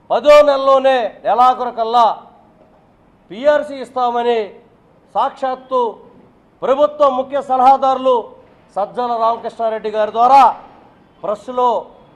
పదో నెలలోనే నెలాఖరు కల్లా పిఆర్సీ ఇస్తామని సాక్షాత్తు ప్రభుత్వ ముఖ్య సలహాదారులు సజ్జల రామకృష్ణారెడ్డి గారి ద్వారా ప్రెస్లో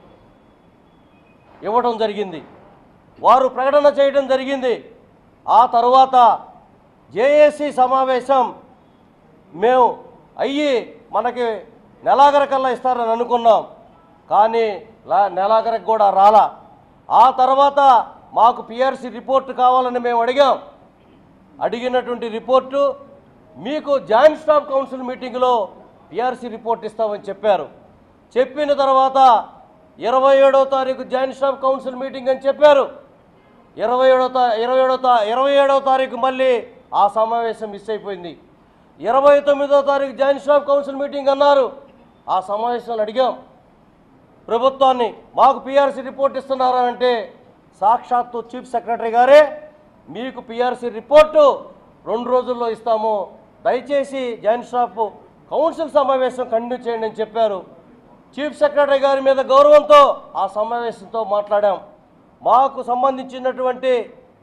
ఇవ్వడం జరిగింది వారు ప్రకటన చేయడం జరిగింది ఆ తరువాత జేఏసీ సమావేశం మేము అయ్యి మనకి నెలాఖరు కల్లా ఇస్తారని అనుకున్నాం కానీ లా- నెలాఖరికి కూడా రాలా ఆ తర్వాత మాకు పిఆర్సీ రిపోర్ట్ కావాలని మేము అడిగాం అడిగినటువంటి రిపోర్టు మీకు జాయింట్ స్టాఫ్ కౌన్సిల్ మీటింగ్లో పిఆర్సీ రిపోర్ట్ ఇస్తామని చెప్పారు చెప్పిన తర్వాత ఇరవై ఏడో తారీఖు జాయింట్ స్టాఫ్ కౌన్సిల్ మీటింగ్ అని చెప్పారు ఇరవై ఏడో తా ఇరవై ఏడో తా ఇరవై ఏడో తారీఖు మళ్ళీ ఆ సమావేశం మిస్ అయిపోయింది ఇరవై తొమ్మిదో తారీఖు జాయింట్ స్టాఫ్ కౌన్సిల్ మీటింగ్ అన్నారు ఆ సమావేశంలో అడిగాం ప్రభుత్వాన్ని మాకు పిఆర్సీ రిపోర్ట్ ఇస్తున్నారా అంటే సాక్షాత్తు చీఫ్ సెక్రటరీ గారే మీకు పిఆర్సీ రిపోర్టు రెండు రోజుల్లో ఇస్తాము దయచేసి జాయింట్ స్టాఫ్ కౌన్సిల్ సమావేశం కంటిన్యూ చేయండి అని చెప్పారు చీఫ్ సెక్రటరీ గారి మీద గౌరవంతో ఆ సమావేశంతో మాట్లాడాం మాకు సంబంధించినటువంటి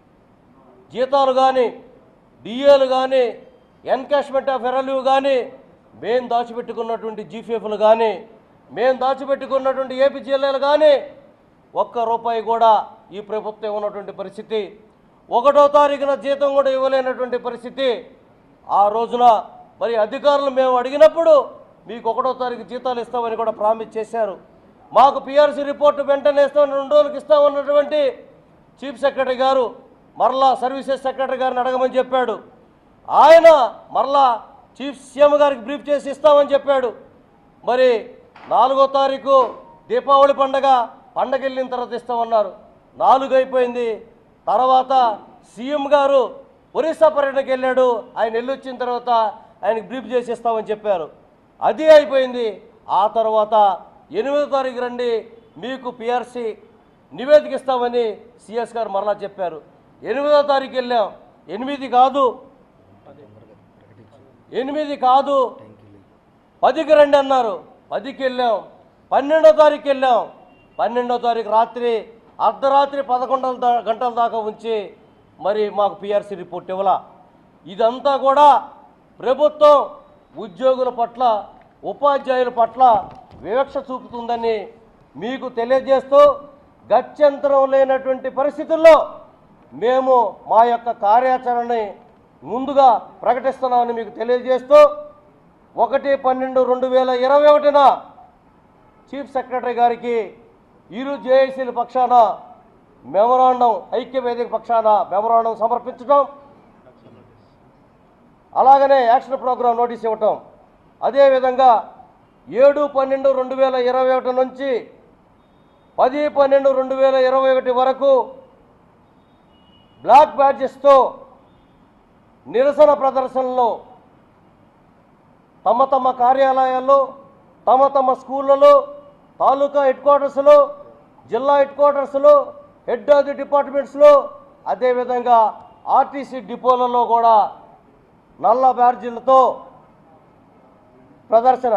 జీతాలు కానీ డిఏలు కానీ ఎన్కాష్మెంట్ ఆఫ్ ఎరలు కానీ మేము దాచిపెట్టుకున్నటువంటి జీఫీఎఫ్లు కానీ మేము దాచిపెట్టుకున్నటువంటి ఏపీజీఎల్ఏలు కానీ ఒక్క రూపాయి కూడా ఈ ప్రభుత్వం ఉన్నటువంటి పరిస్థితి ఒకటో తారీఖున జీతం కూడా ఇవ్వలేనటువంటి పరిస్థితి ఆ రోజున మరి అధికారులు మేము అడిగినప్పుడు మీకు ఒకటో తారీఖు జీతాలు ఇస్తామని కూడా ప్రామిస్ చేశారు మాకు పిఆర్సీ రిపోర్టు వెంటనే ఇస్తామని రెండు రోజులకు ఇస్తామన్నటువంటి చీఫ్ సెక్రటరీ గారు మరలా సర్వీసెస్ సెక్రటరీ గారిని అడగమని చెప్పాడు ఆయన మరలా చీఫ్ సీఎం గారికి బ్రీఫ్ చేసి ఇస్తామని చెప్పాడు మరి నాలుగో తారీఖు దీపావళి పండగ పండగ వెళ్ళిన తర్వాత ఇస్తామన్నారు నాలుగు అయిపోయింది తర్వాత సీఎం గారు ఒరిస్సా పర్యటనకి వెళ్ళాడు ఆయన వెళ్ళి వచ్చిన తర్వాత ఆయనకి బ్రీఫ్ చేసి ఇస్తామని చెప్పారు అది అయిపోయింది ఆ తర్వాత ఎనిమిదో తారీఖు రండి మీకు పిఆర్సీ నివేదిక ఇస్తామని సిఎస్ గారు మరలా చెప్పారు ఎనిమిదో తారీఖు వెళ్ళాం ఎనిమిది కాదు ఎనిమిది కాదు పదికి రండి అన్నారు పదికి వెళ్ళాం పన్నెండో తారీఖు వెళ్ళాం పన్నెండో తారీఖు రాత్రి అర్ధరాత్రి పదకొండు దా- గంటల దాకా ఉంచి మరి మాకు పిఆర్సీ రిపోర్ట్ ఇవ్వాల ఇదంతా కూడా ప్రభుత్వం ఉద్యోగుల పట్ల ఉపాధ్యాయుల పట్ల వివక్ష చూపుతుందని మీకు తెలియజేస్తూ గత్యంతరం లేనటువంటి పరిస్థితుల్లో మేము మా యొక్క కార్యాచరణని ముందుగా ప్రకటిస్తున్నామని మీకు తెలియజేస్తూ ఒకటి పన్నెండు రెండు వేల ఇరవై ఒకటిన చీఫ్ సెక్రటరీ గారికి ఇరు జేఏసీల పక్షాన మెమరాండం ఐక్య వేదిక పక్షాన మెమరాండం సమర్పించడం అలాగనే యాక్షన్ ప్రోగ్రాం నోటీస్ ఇవ్వటం అదేవిధంగా ఏడు పన్నెండు రెండు వేల ఇరవై ఒకటి నుంచి పది పన్నెండు రెండు వేల ఇరవై ఒకటి వరకు బ్లాక్ బ్యాడ్జెస్తో నిరసన ప్రదర్శనలో తమ తమ కార్యాలయాల్లో తమ తమ స్కూళ్ళలో తాలూకా హెడ్ క్వార్టర్స్లో జిల్లా హెడ్ క్వార్టర్స్లో హెడ్ ఆఫ్ ది డిపార్ట్మెంట్స్లో అదేవిధంగా ఆర్టీసీ డిపోలలో కూడా నల్ల బ్యాడ్జీలతో ప్రదర్శన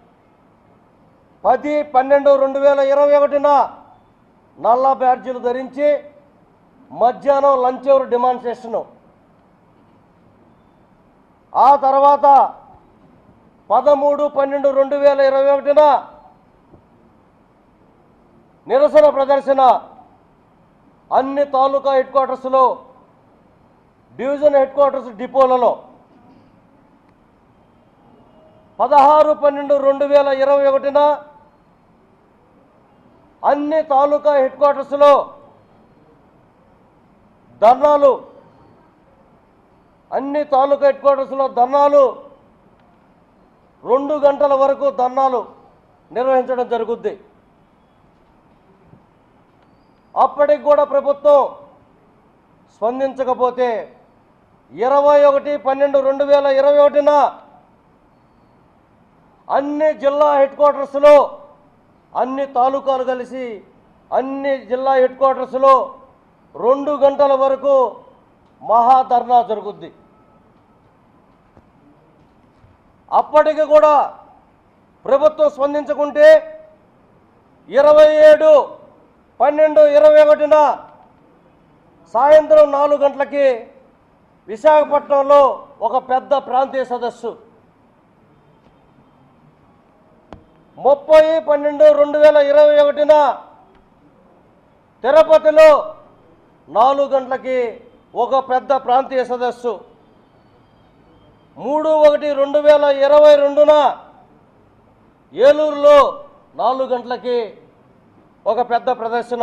పది పన్నెండు రెండు వేల ఇరవై ఒకటిన నల్ల బ్యాడ్జీలు ధరించి మధ్యాహ్నం లంచ్ అవర్ డిమాన్స్ట్రేషను ఆ తర్వాత పదమూడు పన్నెండు రెండు వేల ఇరవై ఒకటిన నిరసన ప్రదర్శన అన్ని తాలూకా హెడ్ క్వార్టర్స్లో డివిజన్ హెడ్ క్వార్టర్స్ డిపోలలో పదహారు పన్నెండు రెండు వేల ఇరవై ఒకటిన అన్ని తాలూకా హెడ్ క్వార్టర్స్లో ధర్నాలు అన్ని తాలూకా హెడ్ క్వార్టర్స్లో ధర్నాలు రెండు గంటల వరకు ధర్నాలు నిర్వహించడం జరుగుద్ది అప్పటికి కూడా ప్రభుత్వం స్పందించకపోతే ఇరవై ఒకటి పన్నెండు రెండు వేల ఇరవై ఒకటిన అన్ని జిల్లా హెడ్ క్వార్టర్స్లో అన్ని తాలూకాలు కలిసి అన్ని జిల్లా హెడ్ క్వార్టర్స్లో రెండు గంటల వరకు మహాధర్నా జరుగుద్ది అప్పటికి కూడా ప్రభుత్వం స్పందించకుంటే ఇరవై ఏడు పన్నెండు ఇరవై ఒకటిన సాయంత్రం నాలుగు గంటలకి విశాఖపట్నంలో ఒక పెద్ద ప్రాంతీయ సదస్సు ముప్పై పన్నెండు రెండు వేల ఇరవై ఒకటిన తిరుపతిలో నాలుగు గంటలకి ఒక పెద్ద ప్రాంతీయ సదస్సు మూడు ఒకటి రెండు వేల ఇరవై రెండున ఏలూరులో నాలుగు గంటలకి ఒక పెద్ద ప్రదర్శన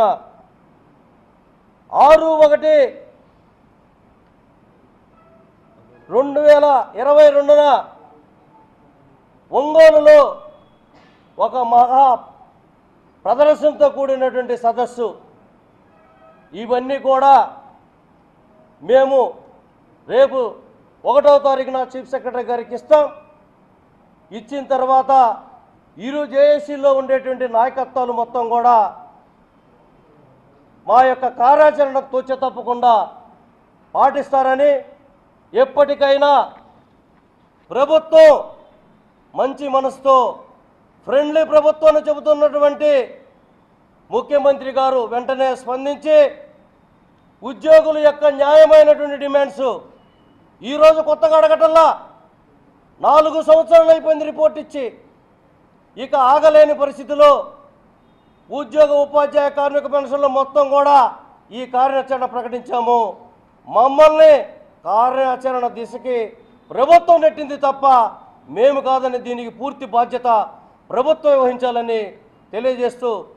ఆరు ఒకటి రెండు వేల ఇరవై రెండున ఒంగోలులో ఒక మహా ప్రదర్శనతో కూడినటువంటి సదస్సు ఇవన్నీ కూడా మేము రేపు ఒకటో తారీఖున చీఫ్ సెక్రటరీ గారికి ఇస్తాం ఇచ్చిన తర్వాత ఇరు జేఏసీలో ఉండేటువంటి నాయకత్వాలు మొత్తం కూడా మా యొక్క కార్యాచరణ తూచ తప్పకుండా పాటిస్తారని ఎప్పటికైనా ప్రభుత్వం మంచి మనసుతో ఫ్రెండ్లీ ప్రభుత్వాన్ని చెబుతున్నటువంటి ముఖ్యమంత్రి గారు వెంటనే స్పందించి ఉద్యోగుల యొక్క న్యాయమైనటువంటి డిమాండ్స్ ఈరోజు కొత్తగా అడగటల్లా నాలుగు సంవత్సరాలు అయిపోయింది రిపోర్ట్ ఇచ్చి ఇక ఆగలేని పరిస్థితిలో ఉద్యోగ ఉపాధ్యాయ కార్మిక పెన్షన్లు మొత్తం కూడా ఈ కార్యాచరణ ప్రకటించాము మమ్మల్ని కార్యాచరణ దిశకి ప్రభుత్వం నెట్టింది తప్ప మేము కాదని దీనికి పూర్తి బాధ్యత ప్రభుత్వం వహించాలని తెలియజేస్తూ